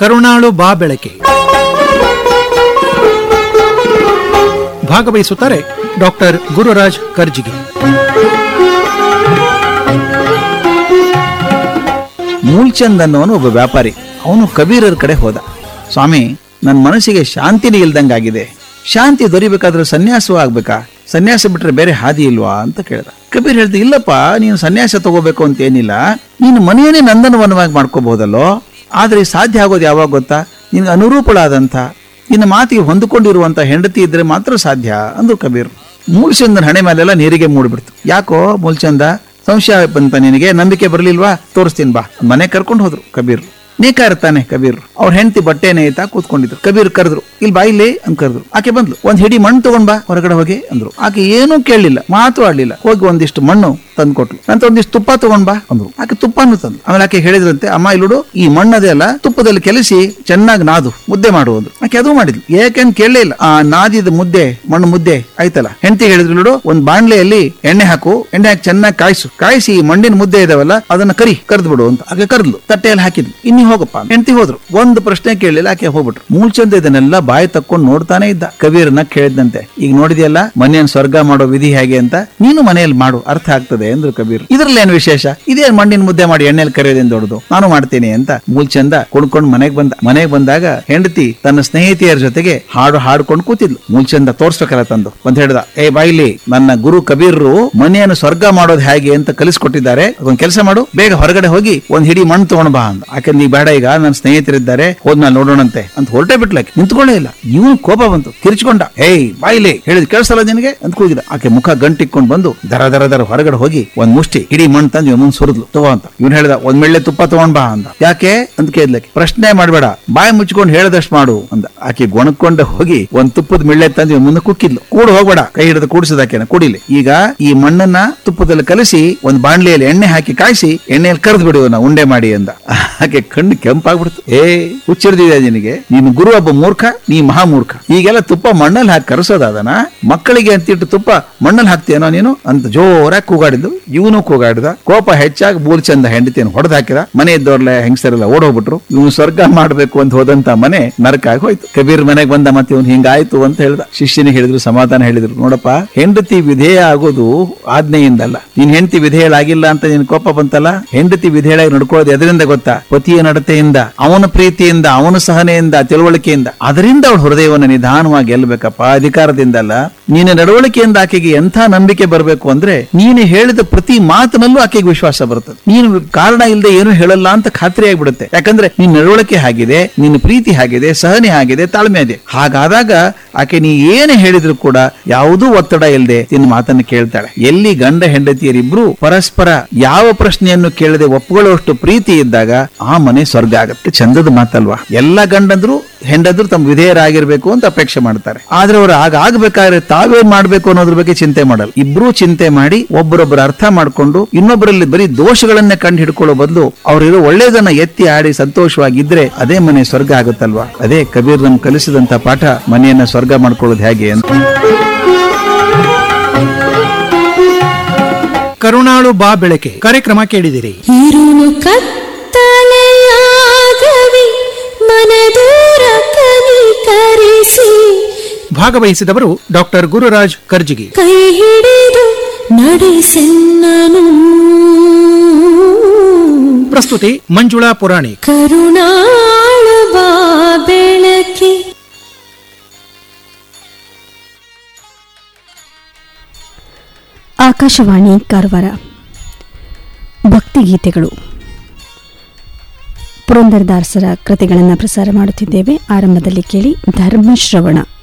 ಕರುಣಾಳು ಬಾ ಬೆಳಕೆ ಭಾಗವಹಿಸುತ್ತಾರೆ ಡಾಕ್ಟರ್ ಗುರುರಾಜ್ ಕರ್ಜಿಗಿ ಮೂಲ್ಚಂದ್ ಅನ್ನೋನು ಒಬ್ಬ ವ್ಯಾಪಾರಿ ಅವನು ಕಬೀರರ ಕಡೆ ಹೋದ ಸ್ವಾಮಿ ನನ್ನ ಮನಸ್ಸಿಗೆ ಶಾಂತಿನೇ ಇಲ್ದಂಗಾಗಿದೆ ಶಾಂತಿ ದೊರಿಬೇಕಾದ್ರೆ ಸನ್ಯಾಸವೂ ಆಗ್ಬೇಕಾ ಸನ್ಯಾಸ ಬಿಟ್ರೆ ಬೇರೆ ಹಾದಿ ಇಲ್ವಾ ಅಂತ ಕೇಳ್ದ ಕಬೀರ್ ಹೇಳ್ದ ಇಲ್ಲಪ್ಪ ನೀನು ಸನ್ಯಾಸ ತಗೋಬೇಕು ಅಂತ ಏನಿಲ್ಲ ನೀನು ಮನೆಯನ್ನೇ ನಂದನವನವಾಗಿ ಮಾಡ್ಕೋಬಹುದಲ್ಲೋ ಆದ್ರೆ ಇದು ಸಾಧ್ಯ ಆಗೋದು ಯಾವಾಗ ಗೊತ್ತಾ ನಿನ್ಗೆ ಅನುರೂಪಳಾದಂಥ ನಿನ್ನ ಮಾತಿಗೆ ಹೊಂದಿಕೊಂಡಿರುವಂತ ಹೆಂಡತಿ ಇದ್ರೆ ಮಾತ್ರ ಸಾಧ್ಯ ಅಂದ್ರು ಕಬೀರ್ ಮೂಲ್ಚಂದನ ಹಣೆ ಮೇಲೆಲ್ಲ ನೀರಿಗೆ ಮೂಡ್ಬಿಡ್ತು ಯಾಕೋ ಮೂಲ್ಚಂದ ಸಂಶಯ ಬಂತ ನಿನಗೆ ನಂಬಿಕೆ ಬರಲಿಲ್ವಾ ತೋರಿಸ್ತೀನಿ ಬಾ ಮನೆ ಕರ್ಕೊಂಡು ಹೋದ್ರು ಕಬೀರ್ ನೇಕಾರ ತಾನೆ ಕಬೀರ್ ಅವ್ರ ಹೆಂಡತಿ ಬಟ್ಟೆ ನೇಯ್ತಾ ಕೂತ್ಕೊಂಡಿದ್ರು ಕಬೀರ್ ಕರೆದ್ರು ಇಲ್ಲಿ ಬಾ ಇಲ್ಲಿ ಅಂತ ಕರೆದ್ರು ಆಕೆ ಬಂದ್ಲು ಒಂದ್ ಹಿಡಿ ಮಣ್ಣು ತಗೊಂಡ್ ಬಾ ಹೊರಗಡೆ ಹೋಗಿ ಅಂದ್ರು ಆಕೆ ಏನೂ ಕೇಳಲಿಲ್ಲ ಮಾತು ಆಡ್ಲಿಲ್ಲ ಹೋಗಿ ಒಂದಿಷ್ಟು ಮಣ್ಣು ತಂದು ಕೊಟ್ಲು ನಂತರ ಒಂದಿಷ್ಟು ತುಪ್ಪ ತಗೊಂಡ್ ಬಾ ಅಂದ್ರು ಆಕೆ ತುಪ್ಪನು ತಂದು ಆಮೇಲೆ ಆಕೆ ಹೇಳಿದ್ರಂತೆ ಅಮ್ಮ ಇಲ್ಲುಡು ಈ ಮಣ್ಣದೆ ಅಲ್ಲ ತುಪ್ಪದಲ್ಲಿ ಕೆಲಸಿ ಚೆನ್ನಾಗಿ ನಾದು ಮುದ್ದೆ ಮಾಡು ಅಂದ್ರು ಆಕೆ ಅದು ಮಾಡಿದ್ಲು ಯಾಕೆನ್ ಕೇಳಲೇ ಇಲ್ಲ ಆ ನಾದಿದ ಮುದ್ದೆ ಮಣ್ಣು ಮುದ್ದೆ ಆಯ್ತಲ್ಲ ಹೆಂಡತಿ ಹೇಳಿದ್ರು ನೋಡು ಒಂದ್ ಬಾಣ್ಲೆಯಲ್ಲಿ ಎಣ್ಣೆ ಹಾಕು ಎಣ್ಣೆ ಹಾಕಿ ಚೆನ್ನಾಗಿ ಕಾಯಿಸು ಕಾಯಿಸಿ ಈ ಮಣ್ಣಿನ ಮುದ್ದೆ ಇದಾವಲ್ಲ ಅದನ್ನ ಕರಿ ಕರ್ದ್ ಬಿಡು ಅಂತ ಆಕೆ ಕರ್ದ್ಲು ತಟ್ಟೆಯಲ್ಲಿ ಹಾಕಿದ್ಲು ಇನ್ನಿ ಹೋಗಪ್ಪ ಹೆಂಡತಿ ಹೋದ್ರು ಒಂದು ಪ್ರಶ್ನೆ ಕೇಳಲಿಲ್ಲ ಆಕೆ ಹೋಗ್ಬಿಟ್ರು ಮೂಲ್ಚಂದ ಇದನ್ನೆಲ್ಲ ಬಾಯಿ ತಕ್ಕೊಂಡು ನೋಡ್ತಾನೆ ಇದ್ದ ಕಬೀರನ ಕೇಳಿದಂತೆ ಈಗ ನೋಡಿದ್ಯಲ್ಲ ಮನೆಯನ್ನು ಸ್ವರ್ಗ ಮಾಡೋ ವಿಧಿ ಹೇಗೆ ಅಂತ ನೀನು ಮನೆಯಲ್ಲಿ ಮಾಡು ಅರ್ಥ ಆಗ್ತದೆ ಅಂದ್ರು ಕಬೀರ್ ಇದ್ರಲ್ಲಿ ಏನ್ ವಿಶೇಷ ಇದೇ ಮಣ್ಣಿನ ಮುದ್ದೆ ಮಾಡಿ ಎಣ್ಣೆಯಲ್ಲಿ ಕರೆಯೋದೇನ್ ದೊಡ್ಡದು ನಾನು ಮಾಡ್ತೀನಿ ಅಂತ ಮೂಲ್ಚಂದ ಕುಣ್ಕೊಂಡು ಮನೆಗೆ ಬಂದ ಮನೆಗೆ ಬಂದಾಗ ಹೆಂಡತಿ ತನ್ನ ಸ್ನೇಹಿತೆಯರ ಜೊತೆಗೆ ಹಾಡು ಹಾಡ್ಕೊಂಡು ಕೂತಿದ್ಲು ಮೂಲ್ಚಂದ ತೋರ್ಸ್ಬೇಕಲ್ಲ ತಂದು ಅಂತ ಹೇಳ್ದ ಏ ಬಾಯಿಲಿ ನನ್ನ ಗುರು ಕಬೀರ್ರು ಮನೆಯನ್ನು ಸ್ವರ್ಗ ಮಾಡೋದು ಹೇಗೆ ಅಂತ ಕಲಿಸ್ಕೊಟ್ಟಿದ್ದಾರೆ ಅದೊಂದ್ ಕೆಲಸ ಮಾಡು ಬೇಗ ಹೊರಗಡೆ ಹೋಗಿ ಒಂದ್ ಹಿಡಿ ಮಣ್ಣು ತಗೊಂಡ್ ಬಾ ಅಂದ ಆಕೆ ನೀ ಬೇಡ ಈಗ ನನ್ನ ಸ್ನೇಹಿತರಿದ್ದಾರೆ ಹೋದ್ಮೇಲೆ ನೋಡೋಣಂತೆ ಅಂತ ಹೊರಟೆ ಬಿಟ್ಲಾಕೆ ನಿಂತ್ಕೊಳ್ಳೇ ಇಲ್ಲ ಇವನು ಕೋಪ ಬಂತು ಕಿರ್ಚ್ಕೊಂಡ ಏಯ್ ಬಾಯಿಲಿ ಹೇಳಿದ್ ಕೇಳಿಸಲ್ಲ ನಿನಗೆ ಅಂತ ಕೂಗಿದ ಆಕೆ ಮುಖ ಗಂಟಿಕ್ಕೊಂಡ್ ಬಂದು ದರ ದರ ದರ ಹೊರಗಡೆ ಹೋಗಿ ಒಂದ್ ಮುಷ್ಟಿ ಹಿಡಿ ಮಣ್ಣು ತಂದು ಇವನ್ ಮುಂದ್ ಸುರಿದ್ಲು ತಗೋ ಅಂತ ಇವ್ನು ಹೇಳ್ದ ಒಂದ್ ಮೆಳ್ಳೆ ತುಪ್ಪ ತಗೊಂಡ್ ಬಾ ಅಂದ ಯಾಕೆ ಅಂತ ಕೇಳ್ಲಕ್ಕೆ ಪ್ರಶ್ನೆ ಮಾಡ್ಬೇಡ ಬಾಯಿ ಮುಚ್ಕೊಂಡು ಹೇಳದಷ್ಟು ಮಾಡು ಅಂದ ಆಕೆ ಗೊಣಕೊಂಡ ಹೋಗಿ ಒಂದ್ ತುಪ್ಪದ ಮೆಳ್ಳೆ ತಂದು ಇವ್ನ್ ಮುಂದೆ ಕುಕ್ಕಿದ್ಲು ಕೂಡ ಹೋಗ್ಬೇಡ ಕೈ ಹಿಡಿದು ಕೂಡಿಸದಾಕೆನ ಕುಡಿಲಿ ಈಗ ಈ ಮಣ್ಣನ್ನ ತುಪ್ಪದಲ್ಲಿ ಕಲಸಿ ಒಂದ್ ಬಾಣ್ಲಿಯಲ್ಲಿ ಎಣ್ಣೆ ಹಾಕಿ ಕಾಯಿಸಿ ಎಣ್ಣೆಯಲ್ಲಿ ಕರೆದು ಬಿಡು ನಾ ಉಂಡೆ ಮಾಡಿ ಅಂದ ಆಕೆ ಕಣ್ಣು ಕೆಂಪಾಗ್ಬಿಡ್ತು ಏ ಹುಚ್ಚಿಡ್ದಿದೆ ನಿನಗೆ ನೀನು ಗುರು ಒಬ್ಬ ಮೂರ್ಖ ನೀ ಮಹಾಮೂರ್ಖ ಈಗೆಲ್ಲ ತುಪ್ಪ ಮಣ್ಣಲ್ಲಿ ಹಾಕಿ ಕರೆಸೋದಾದನ ಮಕ್ಕಳಿಗೆ ಅಂತಿಟ್ಟು ತುಪ್ಪ ಮಣ್ಣಲ್ಲಿ ಹಾಕ್ತೀಯನೋ ನೀನು ಅಂತ ಜೋರಾಗಿ ಕೂಗಾಡಿದ್ದು ಇವನು ಕೂಗಾಡಿದ ಕೋಪ ಹೆಚ್ಚಾಗಿ ಮೂಲ್ಚಂದ ಹೆಂಡತಿಯನ್ನು ಹೊಡೆದು ಹಾಕಿದ ಮನೆ ಇದ್ದವ್ರಲ್ಲ ಹೆಂಗಸರೆಲ್ಲ ಓಡೋಗ್ಬಿಟ್ರು ಇವನು ಸ್ವರ್ಗ ಮಾಡ್ಬೇಕು ಅಂತ ಹೋದಂತ ಮನೆ ನರಕ ಆಗಿ ಹೋಯ್ತು ಕಬೀರ್ ಮನೆಗೆ ಬಂದ ಮತ್ತೆ ಇವನು ಹಿಂಗಾಯ್ತು ಅಂತ ಹೇಳ್ದ ಶಿಷ್ಯನಿಗೆ ಹೇಳಿದ್ರು ಸಮಾಧಾನ ಹೇಳಿದ್ರು ನೋಡಪ್ಪ ಹೆಂಡತಿ ವಿಧೇಯ ಆಗೋದು ಆಜ್ಞೆಯಿಂದಲ್ಲ ನೀನ್ ಹೆಂಡತಿ ವಿಧೇಯಳಾಗಿಲ್ಲ ಅಂತ ನಿನ್ ಕೋಪ ಬಂತಲ್ಲ ಹೆಂಡತಿ ವಿಧೇಯಳಾಗಿ ನಡ್ಕೊಳ್ಳೋದು ಎದರಿಂದ ಗೊತ್ತಾ ಪತಿಯ ನಡತೆಯಿಂದ ಅವನ ಪ್ರೀತಿಯಿಂದ ಅವನ ಸಹನೆಯಿಂದ ತಿಳುವಳಿಕೆಯಿಂದ ಅದರಿಂದ ಅವಳ ಹೃದಯವನ್ನು ನಿಧಾನವಾಗಿ ಗೆಲ್ಲಬೇಕಪ್ಪ ಅಧಿಕಾರದಿಂದ ಅಲ್ಲ ನೀನ ನಡವಳಿಕೆಯಿಂದ ಆಕೆಗೆ ಎಂಥ ನಂಬಿಕೆ ಬರಬೇಕು ಅಂದ್ರೆ ನೀನು ಹೇಳಿದ ಪ್ರತಿ ಮಾತಿನಲ್ಲೂ ಆಕೆಗೆ ವಿಶ್ವಾಸ ಬರ್ತದೆ ನೀನು ಕಾರಣ ಇಲ್ಲದೆ ಏನು ಹೇಳಲ್ಲ ಅಂತ ಖಾತ್ರಿ ಆಗ್ಬಿಡುತ್ತೆ ಯಾಕಂದ್ರೆ ನಿನ್ನ ನಡವಳಿಕೆ ಆಗಿದೆ ನಿನ್ನ ಪ್ರೀತಿ ಆಗಿದೆ ಸಹನೆ ಆಗಿದೆ ತಾಳ್ಮೆ ಇದೆ ಹಾಗಾದಾಗ ಆಕೆ ನೀ ಏನು ಹೇಳಿದ್ರು ಕೂಡ ಯಾವುದೂ ಒತ್ತಡ ಇಲ್ಲದೆ ನಿನ್ನ ಮಾತನ್ನು ಕೇಳ್ತಾಳೆ ಎಲ್ಲಿ ಗಂಡ ಹೆಂಡತಿಯರಿಬ್ರು ಪರಸ್ಪರ ಯಾವ ಪ್ರಶ್ನೆಯನ್ನು ಕೇಳದೆ ಒಪ್ಕೊಳ್ಳುವಷ್ಟು ಪ್ರೀತಿ ಇದ್ದಾಗ ಆ ಮನೆ ಸ್ವರ್ಗ ಆಗತ್ತೆ ಚಂದದ ಮಾತಲ್ವಾ ಎಲ್ಲ ಗಂಡಂದ್ರು ಹೆಂಡದ್ರು ತಮ್ಮ ವಿಧೇಯರಾಗಿರ್ಬೇಕು ಅಂತ ಅಪೇಕ್ಷೆ ಮಾಡ್ತಾರೆ ಆದ್ರೆ ಅವರು ಆಗ ಆಗ್ಬೇಕಾದ್ರೆ ತಾವೇನ್ ಮಾಡ್ಬೇಕು ಅನ್ನೋದ್ರ ಬಗ್ಗೆ ಚಿಂತೆ ಮಾಡಲ್ಲ ಇಬ್ರು ಚಿಂತೆ ಮಾಡಿ ಒಬ್ಬರೊಬ್ಬರ ಅರ್ಥ ಮಾಡ್ಕೊಂಡು ಇನ್ನೊಬ್ಬರಲ್ಲಿ ಬರೀ ದೋಷಗಳನ್ನೇ ಕಂಡು ಹಿಡ್ಕೊಳ್ಳೋ ಬದಲು ಅವರಿರೋ ಒಳ್ಳೇದನ್ನ ಎತ್ತಿ ಆಡಿ ಸಂತೋಷವಾಗಿದ್ರೆ ಅದೇ ಮನೆ ಸ್ವರ್ಗ ಆಗುತ್ತಲ್ವಾ ಅದೇ ಕಬೀರ್ ನಮ್ ಕಲಿಸಿದಂತ ಪಾಠ ಮನೆಯನ್ನ ಸ್ವರ್ಗ ಮಾಡ್ಕೊಳ್ಳೋದು ಹೇಗೆ ಅಂತ ಕರುಣಾಳು ಬಾ ಬೆಳಕೆ ಕಾರ್ಯಕ್ರಮ ಕೇಳಿದಿರಿ ഇരുളു കത്തലയാകവി മനദൂര ಕನಿಕರಿಸಿ ಭಾಗವಹಿಸಿದವರು ಡಾಕ್ಟರ್ ಗುರುರಾಜ್ ಕರ್ಜಿಗಿ ಕೈ ಹಿಡಿದು ನಡೆಸೆನ್ನನು ಪ್ರಸ್ತುತಿ ಮಂಜುಳಾ ಪುರಾಣಿಕ್ ಕರುಣಾಳು ಬಾ ಬೆಳಕಿ ಆಕಾಶವಾಣಿ ಕಾರವಾರ ಭಕ್ತಿಗೀತೆಗಳು ಪುರಂದರದಾಸರ ಕೃತಿಗಳನ್ನು ಪ್ರಸಾರ ಮಾಡುತ್ತಿದ್ದೇವೆ ಆರಂಭದಲ್ಲಿ ಕೇಳಿ ಧರ್ಮಶ್ರವಣ